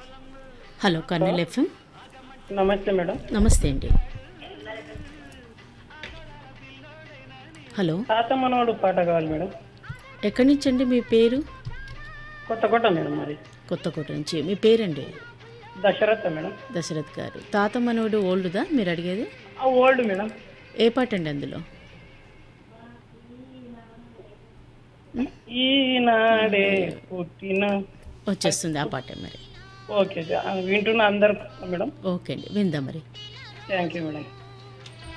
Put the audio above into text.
hello Kurnool FM నమస్తే madam నమస్తే అండి హలో తాత మనోడు పాట కావాలి మేడం ఎక్కడి నుంచి అండి మీ పేరు కొత్త కొట్ట మేడం మరి కొత్తకోట నుంచి మీ పేరండి దశరథ మేడం దశరథ్ గారు తాత మనోడు ఓల్డ్దా మీరు అడిగేది ఆ ఓల్డ్ మేడం ఏ పాట అండి అందులో ఈనాడే పుట్టిన వచ్చేస్తుంది ఆ పాట మరి ఓకే వింటున్న అందరు మేడం ఓకే అండి విందాం మరి థ్యాంక్ యూ మేడం